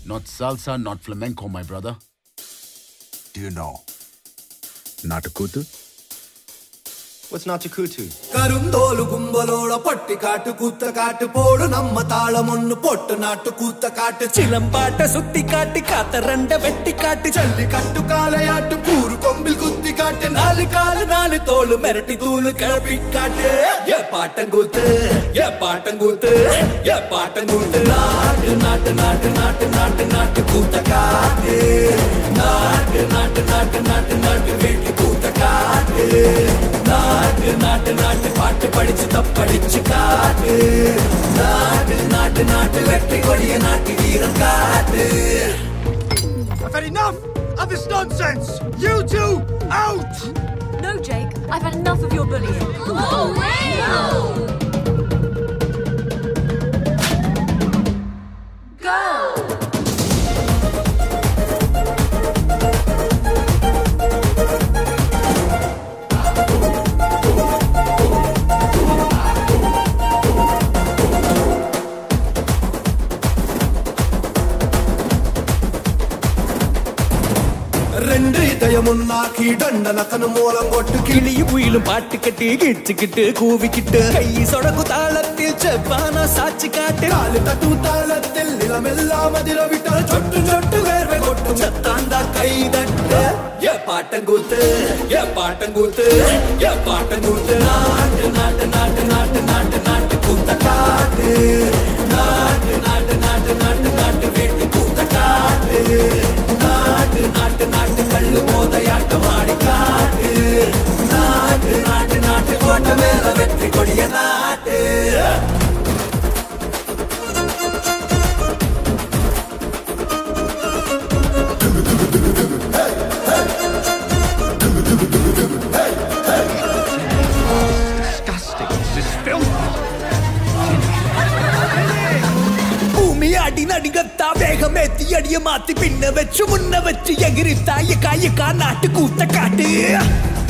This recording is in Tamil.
Not salsa, not flamenco, my brother. Do you know Natakutu? What's Natakutu? கருந்தோலு கும்பலோட பட்டி காட்டு கூத்த காட்டு போடு நம்ம தாளம் ஒண்ணு போட்டு நாட்டு கூத்த காட்டு சிலம்பாட்ட சுத்தி காட்டு காத்த ரெண்ட வெட்டி காட்டு ஜல்லி கட்டு காளையாட்டு கூறு கொம்பில் குத்தி காட்டு நாலு காலு நாலு தோளு மிரட்டி தூளு கிளப்பி காட்டு ஏ பாட்டங்கூத்து ஏ பாட்டங்கூத்து ஏ பாட்டங்கூத்து நாட்டு நாட்டு நாட்டு நாட்டு நாட்டு நாட்டு கூத்த காட்டு நாட்டு நாட்டு நாட்டு நாட்டு நாட்டு வீட்டு கூத்த காட்டு நாட்டு நாட்டு நாட்டு பாட்டு படிச்சு தப்படிச்சு காட்டு நாட்டு நாட்டு நாட்டு வெற்றி கொடிய நாட்டு வீரம் காட்டு I've had enough of this nonsense! You two, out! No, Jake, I've had enough of your bullying. Go! ரெண்டு இதயம் ஒன்னாக்கி தண்டனக்கனு மூலம் போட்டு கிளி கிளியும் குயிலும் பாட்டு கட்டி கிச்சுக்கிட்டு கூவிக்கிட்டு கை சொடக்கு தாளத்தில் செவ்வானா சாட்சி காட்டு காலு தட்டு தாளத்தில் நிலமெல்லாம் அதிரவிட்டால் சொட்டு சொட்டு வேர்வை கொட்டும் சத்தாந்தா கை தட்டு ஏ பாட்டங்கூத்து ஏ பாட்டங்கூத்து ஏ பாட்டங்கூத்து நாட்டு நாட்டு நாட்டு நாட்டு நாட்டு நாட்டு கூத்த காட்டு நாட்டு நாட்டு நாட்டு நாட்டு நாட்டு வீட்டு கூத்த காட்டு நாட்டு நாட்டு நாட்டு கல்லு மோதையாட்டம் ஆடி காட்டு நாட்டு நாட்டு நாட்டு கோட்டை மேல வெற்றி கொடிய நாட்டு Disgusting. This is filthy. பூமி அடி நடிகத்தா வேகமேத்தி அடிய மாத்தி பின்ன வச்சு முன்ன வச்சு எகிரி தாய காய கா நாட்டு கூத்த காட்டு